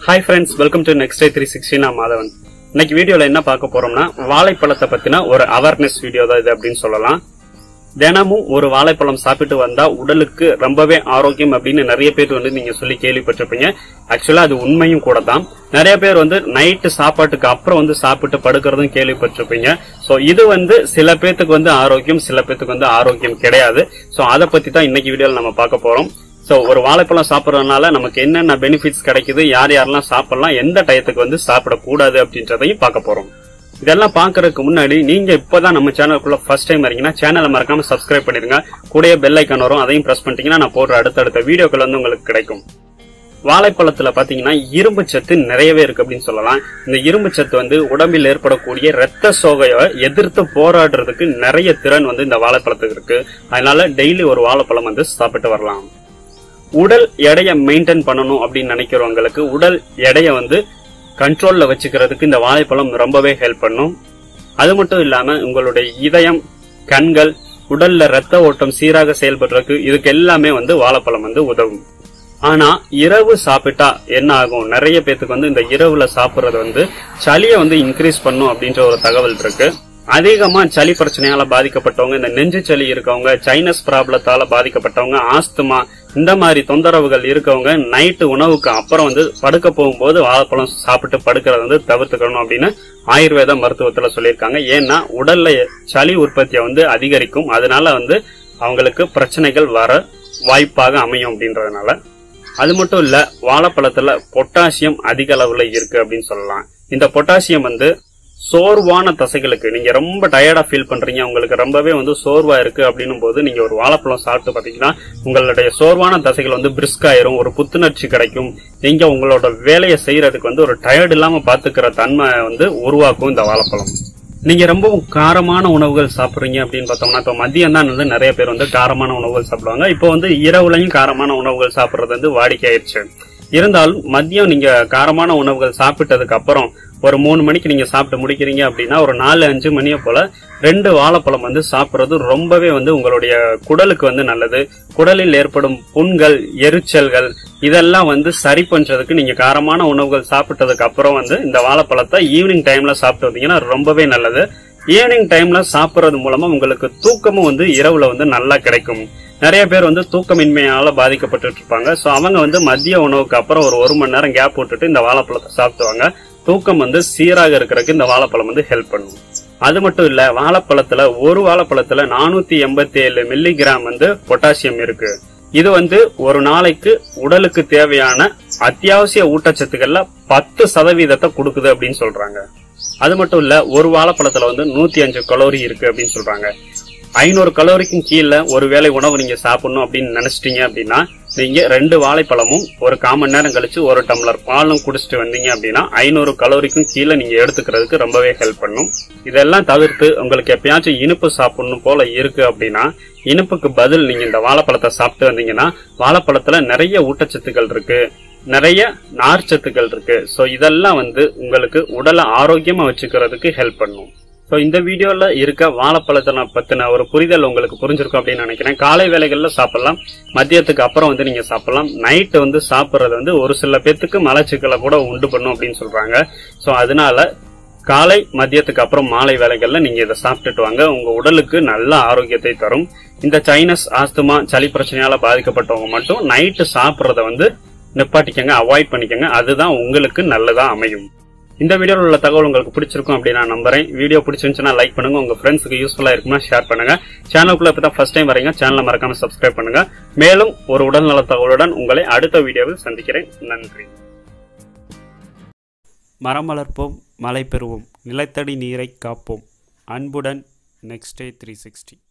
hi friends welcome to next day three sixty நான் மாதவன் இன்னைக்கு வீடியோல என்ன பார்க்க போறோம்னா வாழைப்பழத்தை பத்தின ஒரு அவேர்னஸ் வீடியோ தான் இது அப்படின்னு சொல்லலாம் தினமும் ஒரு வாழைப்பழம் சாப்பிட்டு வந்தா உடலுக்கு ரொம்பவே ஆரோக்கியம் அப்படின்னு நிறைய பேர் வந்து நீங்க சொல்லி கேள்விப்பட்டிருப்பீங்க ஆக்சுவலா அது உண்மையும் கூட தான் நிறைய பேர் வந்து நைட்டு சாப்பாட்டுக்கு அப்புறம் வந்து சாப்பிட்டு படுக்கிறதும் கேள்விப்பட்டிருப்பீங்க சோ இது வந்து சில பேத்துக்கு வந்து ஆரோக்கியம் சில பேத்துக்கு வந்து ஆரோக்கியம் கிடையாது சோ அதை பத்தி தான் இன்னைக்கு வீடியோல நம்ம பார்க்க போறோம் சோ ஒரு வாழைப்பழம் சாப்பிடறதுனால நமக்கு என்னென்ன பெனிஃபிட்ஸ் கிடைக்குது யார் யாரெல்லாம் சாப்பிடலாம் எந்த டயத்துக்கு வந்து சாப்பிடக்கூடாது அப்படின்றதையும் பார்க்க போறோம் இதெல்லாம் பாக்குறதுக்கு முன்னாடி நீங்க இப்பதான் நம்ம சேனலுக்குள்ள ஃபர்ஸ்ட் டைம் வரீங்கன்னா சேனலை மறக்காம சப்ஸ்கிரைப் பண்ணிருங்க கூடயே பெல் ஐக்கான் வரும் அதையும் பிரஸ் பண்ணிட்டீங்கன்னா நான் போடுற அடுத்தடுத்த வீடியோக்கள் வந்து உங்களுக்கு கிடைக்கும் வாழைப்பழத்துல பாத்தீங்கன்னா இரும்பு சத்து நிறையவே இருக்கு அப்படின்னு சொல்லலாம் இந்த இரும்பு சத்து வந்து உடம்பில் ஏற்படக்கூடிய ரத்த சோகையை எதிர்த்து போராடுறதுக்கு நிறைய திறன் வந்து இந்த வாழைப்பழத்துக்கு இருக்கு அதனால டெய்லி ஒரு வாழைப்பழம் வந்து சாப்பிட்டு வரலாம் உடல் எடையை மெயின்டைன் பண்ணணும் அப்படின்னு நினைக்கிறவங்களுக்கு உடல் எடையை வந்து கண்ட்ரோல்ல வச்சுக்கிறதுக்கு இந்த வாழைப்பழம் ரொம்பவே ஹெல்ப் பண்ணும் அது மட்டும் இல்லாம உங்களுடைய இதயம் கண்கள் உடல்ல ரத்த ஓட்டம் சீராக செயல்படுறதுக்கு இதுக்கு எல்லாமே வந்து வாழைப்பழம் வந்து உதவும் ஆனா இரவு சாப்பிட்டா என்ன ஆகும் நிறைய பேத்துக்கு வந்து இந்த இரவுல சாப்பிடுறது வந்து சளியை வந்து இன்க்ரீஸ் பண்ணும் அப்படின்ற ஒரு தகவல் இருக்கு அதிகமா சளி பிரச்சனையால பாதிக்கப்பட்டவங்க இந்த நெஞ்சு சளி இருக்கவங்க சைனஸ் ப்ராப்ளத்தால பாதிக்கப்பட்டவங்க ஆஸ்துமா இந்த மாதிரி தொந்தரவுகள் இருக்கவங்க நைட்டு உணவுக்கு அப்புறம் வந்து படுக்க போகும்போது வாழைப்பழம் சாப்பிட்டு படுக்கிறத வந்து தவிர்த்துக்கணும் அப்படின்னு ஆயுர்வேத மருத்துவத்துல சொல்லியிருக்காங்க ஏன்னா உடல்ல சளி உற்பத்தியை வந்து அதிகரிக்கும் அதனால வந்து அவங்களுக்கு பிரச்சனைகள் வர வாய்ப்பாக அமையும் அப்படின்றதுனால அது மட்டும் இல்ல வாழைப்பழத்துல பொட்டாசியம் அதிக அளவுல இருக்கு அப்படின்னு சொல்லலாம் இந்த பொட்டாசியம் வந்து சோர்வான தசைகளுக்கு நீங்க ரொம்ப டயர்டா ஃபீல் பண்றீங்க உங்களுக்கு ரொம்பவே வந்து சோர்வா இருக்கு அப்படின்னும் போது நீங்க ஒரு வாழைப்பழம் சாப்பிட்டு பாத்தீங்கன்னா உங்களுடைய சோர்வான தசைகள் வந்து பிரிஸ்க் ஆயிரும் ஒரு புத்துணர்ச்சி கிடைக்கும் நீங்க உங்களோட வேலையை செய்யறதுக்கு வந்து ஒரு டயர்ட் இல்லாம பாத்துக்கிற தன்மை வந்து உருவாக்கும் இந்த வாழைப்பழம் நீங்க ரொம்பவும் காரமான உணவுகள் சாப்பிடுறீங்க அப்படின்னு பார்த்தோம்னா இப்ப மதியம் தான் வந்து நிறைய பேர் வந்து காரமான உணவுகள் சாப்பிடுவாங்க இப்போ வந்து இரவுலையும் காரமான உணவுகள் சாப்பிடுறது வந்து வாடிக்கையாயிருச்சு இருந்தாலும் மதியம் நீங்க காரமான உணவுகள் சாப்பிட்டதுக்கு அப்புறம் ஒரு மூணு மணிக்கு நீங்க சாப்பிட்டு முடிக்கிறீங்க அப்படின்னா ஒரு நாலு அஞ்சு மணியை போல ரெண்டு வாழைப்பழம் வந்து சாப்பிடுறது ரொம்பவே வந்து உங்களுடைய குடலுக்கு வந்து நல்லது குடலில் ஏற்படும் புண்கள் எரிச்சல்கள் இதெல்லாம் வந்து சரி பண்றதுக்கு நீங்க காரமான உணவுகள் சாப்பிட்டதுக்கு அப்புறம் வந்து இந்த வாழைப்பழத்தை ஈவினிங் டைம்ல சாப்பிட்டு வந்தீங்கன்னா ரொம்பவே நல்லது ஈவினிங் டைம்ல சாப்பிடுறது மூலமா உங்களுக்கு தூக்கமும் வந்து இரவுல வந்து நல்லா கிடைக்கும் நிறைய பேர் வந்து தூக்கமின்மையால பாதிக்கப்பட்டு இருப்பாங்க சோ அவங்க வந்து மதிய உணவுக்கு அப்புறம் ஒரு ஒரு மணி நேரம் கேப் விட்டுட்டு இந்த வாழைப்பழத்தை சாப்பிடுவாங்க தூக்கம் வந்து சீராக இருக்கிறதுக்கு இந்த வாழைப்பழம் வந்து ஹெல்ப் பண்ணும் அது மட்டும் இல்ல வாழைப்பழத்துல ஒரு வாழைப்பழத்துல நானூத்தி எண்பத்தி ஏழு மில்லிகிராம் வந்து பொட்டாசியம் இருக்கு இது வந்து ஒரு நாளைக்கு உடலுக்கு தேவையான அத்தியாவசிய ஊட்டச்சத்துக்கள்ல பத்து சதவீதத்தை கொடுக்குது அப்படின்னு சொல்றாங்க அது மட்டும் இல்ல ஒரு வாழைப்பழத்துல வந்து நூத்தி அஞ்சு கலோரி இருக்கு அப்படின்னு சொல்றாங்க ஐநூறு கலோரிக்கும் கீழே ஒரு வேளை உணவு நீங்க சாப்பிடணும் அப்படின்னு நினைச்சிட்டீங்க அப்படின்னா நீங்க ரெண்டு வாழைப்பழமும் ஒரு காமன் நேரம் கழிச்சு ஒரு டம்ளர் பாலும் குடிச்சிட்டு வந்தீங்க அப்படின்னா ஐநூறு கலோரிக்கும் கீழே நீங்க எடுத்துக்கிறதுக்கு ரொம்பவே ஹெல்ப் பண்ணும் இதெல்லாம் தவிர்த்து உங்களுக்கு எப்பயாச்சும் இனிப்பு சாப்பிடணும் போல இருக்கு அப்படின்னா இனிப்புக்கு பதில் நீங்க இந்த வாழைப்பழத்தை சாப்பிட்டு வந்தீங்கன்னா வாழைப்பழத்துல நிறைய ஊட்டச்சத்துக்கள் இருக்கு நிறைய நார்ச்சத்துக்கள் இருக்கு சோ இதெல்லாம் வந்து உங்களுக்கு உடலை ஆரோக்கியமா வச்சுக்கிறதுக்கு ஹெல்ப் பண்ணும் ஸோ இந்த வீடியோல இருக்க வாழைப்பழத்தை பத்தின ஒரு புரிதல் உங்களுக்கு புரிஞ்சிருக்கும் அப்படின்னு நினைக்கிறேன் காலை வேலைகள்ல சாப்பிடலாம் மதியத்துக்கு அப்புறம் வந்து நீங்க சாப்பிடலாம் நைட்டு வந்து சாப்பிட்றது வந்து ஒரு சில பேத்துக்கு மலச்சிக்கலை கூட உண்டு பண்ணும் அப்படின்னு சொல்றாங்க ஸோ அதனால காலை மதியத்துக்கு அப்புறம் மாலை வேலைகள்ல நீங்க இதை சாப்பிட்டுட்டு வாங்க உங்க உடலுக்கு நல்ல ஆரோக்கியத்தை தரும் இந்த சைனஸ் ஆஸ்துமா சளி பிரச்சனையால பாதிக்கப்பட்டவங்க மட்டும் நைட்டு சாப்பிட்றத வந்து நிப்பாட்டிக்கங்க அவாய்ட் பண்ணிக்கங்க அதுதான் உங்களுக்கு நல்லதா அமையும் இந்த வீடியோவில் உள்ள தகவல் உங்களுக்கு பிடிச்சிருக்கும் அப்படின்னு நான் நம்புறேன் வீடியோ பிடிச்சிருந்துச்சுன்னா லைக் பண்ணுங்க உங்க ஃப்ரெண்ட்ஸுக்கு யூஸ்ஃபுல்லா இருக்குன்னா ஷேர் பண்ணுங்க சேனலுக்குள்ள இப்போ தான் ஃபர்ஸ்ட் டைம் வரீங்க சேனலை மறக்காம சப்ஸ்கிரைப் பண்ணுங்க மேலும் ஒரு உடல்நல தகவலுடன் உங்களை அடுத்த வீடியோவில் சந்திக்கிறேன் நன்றி மரம் வளர்ப்போம் மழை பெறுவோம் நிலத்தடி நீரை காப்போம் அன்புடன் நெக்ஸ்ட் டே த்ரீ சிக்ஸ்டி